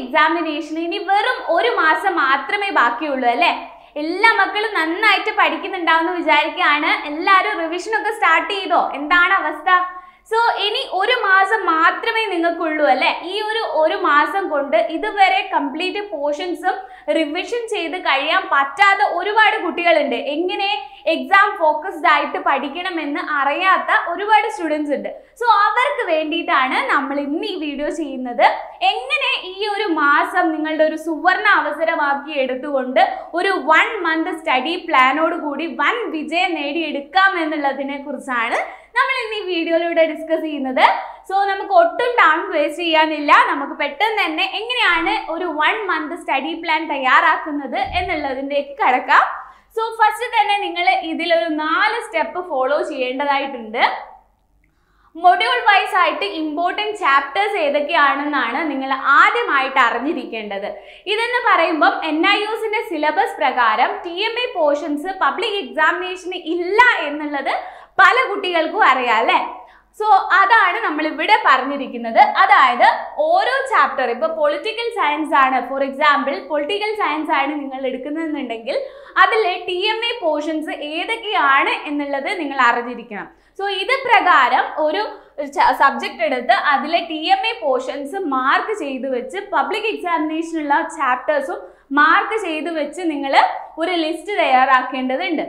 എക്സാമിനേഷന് ഇനി വെറും ഒരു മാസം മാത്രമേ ബാക്കിയുള്ളൂ അല്ലേ എല്ലാ മക്കളും നന്നായിട്ട് പഠിക്കുന്നുണ്ടാവുമെന്ന് വിചാരിക്കുകയാണ് എല്ലാവരും റിവിഷൻ ഒക്കെ സ്റ്റാർട്ട് ചെയ്തോ എന്താണ് അവസ്ഥ സോ ഇനി ഒരു മാസം മാത്രമേ നിങ്ങൾക്കുള്ളൂ അല്ലേ ഈ ഒരു ഒരു മാസം കൊണ്ട് ഇതുവരെ കംപ്ലീറ്റ് പോർഷൻസും റിവിഷൻ ചെയ്ത് കഴിയാൻ പറ്റാത്ത ഒരുപാട് കുട്ടികളുണ്ട് എങ്ങനെ എക്സാം ഫോക്കസ്ഡ് ആയിട്ട് പഠിക്കണമെന്ന് അറിയാത്ത ഒരുപാട് സ്റ്റുഡൻസ് ഉണ്ട് സോ അവർക്ക് വേണ്ടിയിട്ടാണ് നമ്മൾ ഇന്ന് ഈ വീഡിയോ ചെയ്യുന്നത് എങ്ങനെ ഈ ഒരു മാസം നിങ്ങളുടെ ഒരു സുവർണ അവസരമാക്കി എടുത്തുകൊണ്ട് ഒരു വൺ മന്ത് സ്റ്റഡി പ്ലാനോട് കൂടി വൻ വിജയം നേടിയെടുക്കാം എന്നുള്ളതിനെ കുറിച്ചാണ് നമ്മൾ ഇന്ന് ഈ വീഡിയോയിലൂടെ ഡിസ്കസ് ചെയ്യുന്നത് സോ നമുക്ക് ഒട്ടും ടൈം വേസ്റ്റ് ചെയ്യാനില്ല നമുക്ക് പെട്ടെന്ന് തന്നെ എങ്ങനെയാണ് ഒരു വൺ മന്ത് സ്റ്റഡി പ്ലാൻ തയ്യാറാക്കുന്നത് എന്നുള്ളതിലേക്ക് കടക്കാം സോ ഫസ്റ്റ് തന്നെ നിങ്ങൾ ഇതിലൊരു നാല് സ്റ്റെപ്പ് ഫോളോ ചെയ്യേണ്ടതായിട്ടുണ്ട് മൊഡ്യൂൾ വൈസ് ആയിട്ട് ഇമ്പോർട്ടൻറ്റ് ചാപ്റ്റേഴ്സ് ഏതൊക്കെയാണെന്നാണ് നിങ്ങൾ ആദ്യമായിട്ട് അറിഞ്ഞിരിക്കേണ്ടത് ഇതെന്ന് പറയുമ്പം എൻ ഐ യുസിന്റെ സിലബസ് പ്രകാരം T M A portions public എക്സാമിനേഷന് ഇല്ല എന്നുള്ളത് പല കുട്ടികൾക്കും അറിയാം അല്ലേ സോ അതാണ് നമ്മൾ ഇവിടെ പറഞ്ഞിരിക്കുന്നത് അതായത് ഓരോ ചാപ്റ്റർ ഇപ്പൊ പൊളിറ്റിക്കൽ സയൻസ് ആണ് ഫോർ എക്സാമ്പിൾ പൊളിറ്റിക്കൽ സയൻസ് ആണ് നിങ്ങൾ എടുക്കുന്നതെന്നുണ്ടെങ്കിൽ അതിൽ ടി എം എ പോർഷൻസ് ഏതൊക്കെയാണ് എന്നുള്ളത് നിങ്ങൾ അറിഞ്ഞിരിക്കണം സോ ഇത് പ്രകാരം ഒരു സബ്ജക്റ്റ് എടുത്ത് അതിലെ T M A portions mark ചെയ്ത് വെച്ച് പബ്ലിക് എക്സാമിനേഷനുള്ള ചാപ്റ്റേഴ്സും മാർക്ക് ചെയ്ത് വെച്ച് നിങ്ങൾ ഒരു ലിസ്റ്റ് തയ്യാറാക്കേണ്ടതുണ്ട്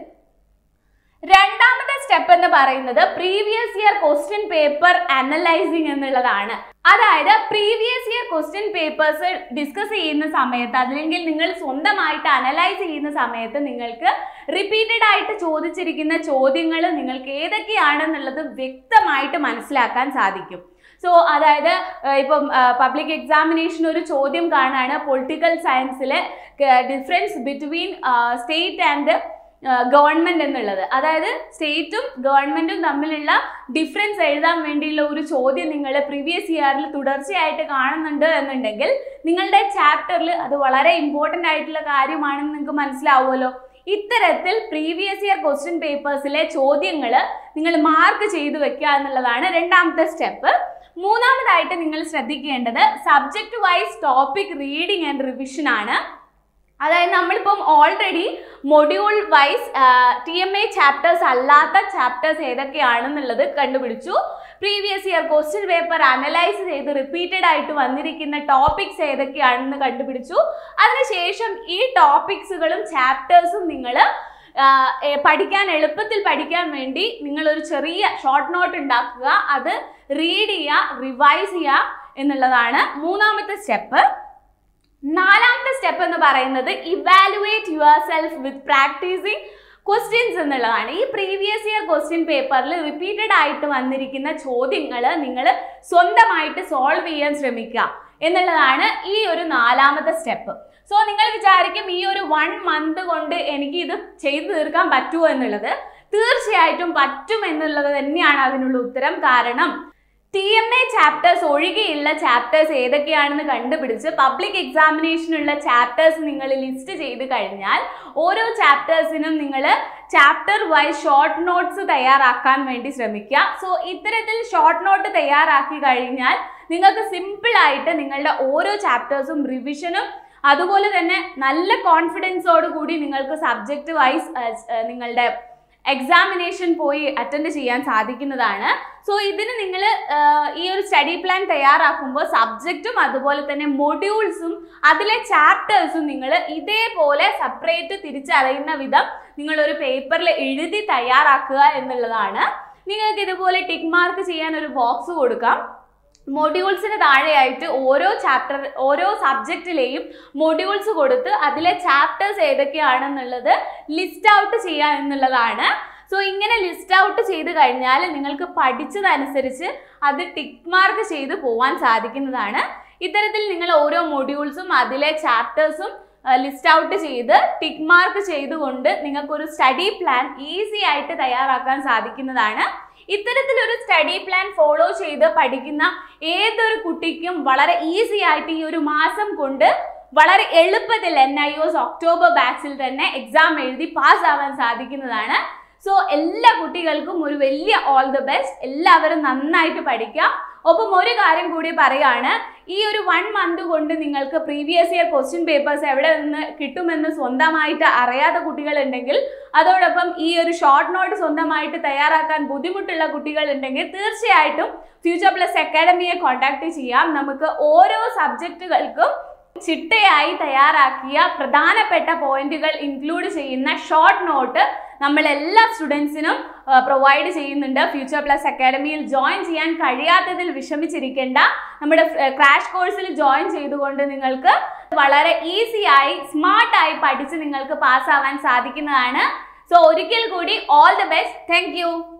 രണ്ടാമത്തെ സ്റ്റെപ്പ് എന്ന് പറയുന്നത് previous year question paper analysing എന്നുള്ളതാണ് അതായത് previous year question papers discuss ചെയ്യുന്ന സമയത്ത് അല്ലെങ്കിൽ നിങ്ങൾ സ്വന്തമായിട്ട് അനലൈസ് ചെയ്യുന്ന സമയത്ത് നിങ്ങൾക്ക് റിപ്പീറ്റഡ് ആയിട്ട് ചോദിച്ചിരിക്കുന്ന ചോദ്യങ്ങൾ നിങ്ങൾക്ക് ഏതൊക്കെയാണെന്നുള്ളത് വ്യക്തമായിട്ട് മനസ്സിലാക്കാൻ സാധിക്കും സോ അതായത് ഏഹ് ഇപ്പം പബ്ലിക് എക്സാമിനേഷൻ ഒരു ചോദ്യം കാണാണ് പൊളിറ്റിക്കൽ സയൻസിലെ difference between state and government എന്നുള്ളത് അതായത് സ്റ്റേറ്റും ഗവൺമെന്റും തമ്മിലുള്ള ഡിഫറൻസ് എഴുതാൻ വേണ്ടിയുള്ള ഒരു ചോദ്യം നിങ്ങൾ പ്രീവിയസ് ഇയറിൽ തുടർച്ചയായിട്ട് കാണുന്നുണ്ട് എന്നുണ്ടെങ്കിൽ നിങ്ങളുടെ ചാപ്റ്ററിൽ അത് വളരെ ഇമ്പോർട്ടൻ്റ് ആയിട്ടുള്ള കാര്യമാണെന്ന് നിങ്ങൾക്ക് മനസ്സിലാവുമല്ലോ ഇത്തരത്തിൽ പ്രീവിയസ് ഇയർ ക്വസ്റ്റ്യൻ പേപ്പേഴ്സിലെ ചോദ്യങ്ങൾ നിങ്ങൾ മാർക്ക് ചെയ്തു വെക്കുക എന്നുള്ളതാണ് രണ്ടാമത്തെ സ്റ്റെപ്പ് മൂന്നാമതായിട്ട് നിങ്ങൾ ശ്രദ്ധിക്കേണ്ടത് subject wise topic reading and revision ആണ് അതായത് നമ്മളിപ്പം already module wise T M A chapters അല്ലാത്ത ചാപ്റ്റേഴ്സ് ഏതൊക്കെയാണെന്നുള്ളത് കണ്ടുപിടിച്ചു previous year question paper analyse ചെയ്ത് റിപ്പീറ്റഡ് ആയിട്ട് വന്നിരിക്കുന്ന ടോപ്പിക്സ് ഏതൊക്കെയാണെന്ന് കണ്ടുപിടിച്ചു അതിനുശേഷം ഈ ടോപ്പിക്സുകളും ചാപ്റ്റേഴ്സും നിങ്ങൾ പഠിക്കാൻ എളുപ്പത്തിൽ പഠിക്കാൻ വേണ്ടി നിങ്ങൾ ഒരു ചെറിയ ഷോർട്ട് നോട്ട് ഉണ്ടാക്കുക അത് റീഡ് ചെയ്യുക റിവൈസ് ചെയ്യുക എന്നുള്ളതാണ് മൂന്നാമത്തെ സ്റ്റെപ്പ് നാലാമത്തെ സ്റ്റെപ്പ് എന്ന് പറയുന്നത് evaluate yourself with practising questions എന്നുള്ളതാണ് ഈ പ്രീവിയസ് ഇയർ ക്വസ്റ്റ്യൻ പേപ്പറിൽ റിപ്പീറ്റഡ് ആയിട്ട് വന്നിരിക്കുന്ന ചോദ്യങ്ങൾ നിങ്ങൾ സ്വന്തമായിട്ട് സോൾവ് ചെയ്യാൻ ശ്രമിക്കുക എന്നുള്ളതാണ് ഈ ഒരു നാലാമത്തെ സ്റ്റെപ്പ് സോ നിങ്ങൾ വിചാരിക്കും ഈ ഒരു വൺ മന്ത് കൊണ്ട് എനിക്ക് ഇത് ചെയ്തു തീർക്കാൻ പറ്റുമോ എന്നുള്ളത് തീർച്ചയായിട്ടും പറ്റും എന്നുള്ളത് തന്നെയാണ് അതിനുള്ള ഉത്തരം കാരണം ടി എം എ ചാപ്റ്റേഴ്സ് ഒഴികെയുള്ള ചാപ്റ്റേഴ്സ് ഏതൊക്കെയാണെന്ന് കണ്ടുപിടിച്ച് പബ്ലിക് എക്സാമിനേഷനുള്ള ചാപ്റ്റേഴ്സ് നിങ്ങൾ ലിസ്റ്റ് ചെയ്ത് കഴിഞ്ഞാൽ ഓരോ ചാപ്റ്റേഴ്സിനും നിങ്ങൾ ചാപ്റ്റർ വൈസ് ഷോർട്ട് നോട്ട്സ് തയ്യാറാക്കാൻ വേണ്ടി ശ്രമിക്കുക സോ ഇത്തരത്തിൽ ഷോർട്ട് നോട്ട് തയ്യാറാക്കി കഴിഞ്ഞാൽ നിങ്ങൾക്ക് സിമ്പിൾ ആയിട്ട് നിങ്ങളുടെ ഓരോ ചാപ്റ്റേഴ്സും റിവിഷനും അതുപോലെ തന്നെ നല്ല കോൺഫിഡൻസോട് കൂടി നിങ്ങൾക്ക് സബ്ജക്റ്റ് വൈസ് നിങ്ങളുടെ എക്സാമിനേഷൻ പോയി അറ്റൻഡ് ചെയ്യാൻ സാധിക്കുന്നതാണ് സോ ഇതിന് നിങ്ങൾ ഈ ഒരു സ്റ്റഡി പ്ലാൻ തയ്യാറാക്കുമ്പോൾ സബ്ജക്റ്റും അതുപോലെ തന്നെ മൊഡ്യൂൾസും അതിലെ ചാപ്റ്റേഴ്സും നിങ്ങൾ ഇതേപോലെ സെപ്പറേറ്റ് തിരിച്ചറിയുന്ന വിധം നിങ്ങൾ ഒരു പേപ്പറിൽ എഴുതി തയ്യാറാക്കുക എന്നുള്ളതാണ് നിങ്ങൾക്ക് ഇതുപോലെ ടിക്ക് മാർക്ക് ചെയ്യാൻ ഒരു ബോക്സ് കൊടുക്കാം മൊഡ്യൂൾസിന് താഴെയായിട്ട് ഓരോ ചാപ്റ്റർ ഓരോ സബ്ജക്റ്റിലെയും മൊഡ്യൂൾസ് കൊടുത്ത് അതിലെ ചാപ്റ്റേഴ്സ് ഏതൊക്കെയാണെന്നുള്ളത് ലിസ്റ്റ് ഔട്ട് ചെയ്യുക എന്നുള്ളതാണ് സോ ഇങ്ങനെ ലിസ്റ്റ് ഔട്ട് ചെയ്ത് കഴിഞ്ഞാൽ നിങ്ങൾക്ക് പഠിച്ചതനുസരിച്ച് അത് ടിക്ക് മാർക്ക് ചെയ്ത് പോവാൻ സാധിക്കുന്നതാണ് ഇത്തരത്തിൽ നിങ്ങൾ ഓരോ മൊഡ്യൂൾസും അതിലെ ചാപ്റ്റേഴ്സും ലിസ്റ്റ് ഔട്ട് ചെയ്ത് ടിക്ക് മാർക്ക് ചെയ്തുകൊണ്ട് നിങ്ങൾക്കൊരു സ്റ്റഡി പ്ലാൻ ഈസി ആയിട്ട് തയ്യാറാക്കാൻ സാധിക്കുന്നതാണ് ഇത്തരത്തിലൊരു സ്റ്റഡി പ്ലാൻ ഫോളോ ചെയ്ത് പഠിക്കുന്ന ഏതൊരു കുട്ടിക്കും വളരെ ഈസി ആയിട്ട് ഈ ഒരു മാസം കൊണ്ട് വളരെ എളുപ്പത്തിൽ എൻ ഐ ഒസ് ഒക്ടോബർ ബാച്ചിൽ തന്നെ എക്സാം എഴുതി പാസ് ആവാൻ സാധിക്കുന്നതാണ് സോ എല്ലാ കുട്ടികൾക്കും ഒരു വലിയ ഓൾ ദി ബെസ്റ്റ് എല്ലാവരും നന്നായിട്ട് പഠിക്കുക ഒപ്പം ഒരു കാര്യം കൂടി പറയാണ് ഈ ഒരു വൺ മന്ത് കൊണ്ട് നിങ്ങൾക്ക് പ്രീവിയസ് ഇയർ ക്വസ്റ്റ്യൻ പേപ്പേഴ്സ് എവിടെ നിന്ന് കിട്ടുമെന്ന് സ്വന്തമായിട്ട് അറിയാത്ത കുട്ടികളുണ്ടെങ്കിൽ അതോടൊപ്പം ഈ ഒരു ഷോർട്ട് നോട്ട് സ്വന്തമായിട്ട് തയ്യാറാക്കാൻ ബുദ്ധിമുട്ടുള്ള കുട്ടികൾ ഉണ്ടെങ്കിൽ തീർച്ചയായിട്ടും ഫ്യൂച്ചർ പ്ലസ് അക്കാഡമിയെ കോൺടാക്ട് ചെയ്യാം നമുക്ക് ഓരോ സബ്ജക്റ്റുകൾക്കും ചിട്ടയായി തയ്യാറാക്കിയ പ്രധാനപ്പെട്ട പോയിന്റുകൾ ഇൻക്ലൂഡ് ചെയ്യുന്ന ഷോർട്ട് നോട്ട് നമ്മൾ എല്ലാ സ്റ്റുഡൻസിനും പ്രൊവൈഡ് ചെയ്യുന്നുണ്ട് ഫ്യൂച്ചർ പ്ലസ് അക്കാഡമിയിൽ ജോയിൻ ചെയ്യാൻ കഴിയാത്തതിൽ വിഷമിച്ചിരിക്കേണ്ട നമ്മുടെ ക്രാഷ് കോഴ്സിൽ ജോയിൻ ചെയ്തുകൊണ്ട് നിങ്ങൾക്ക് വളരെ ഈസി ആയി സ്മാർട്ടായി പഠിച്ച് നിങ്ങൾക്ക് പാസ്സാവാൻ സാധിക്കുന്നതാണ് സോ ഒരിക്കൽ കൂടി ഓൾ ദി ബെസ്റ്റ് താങ്ക്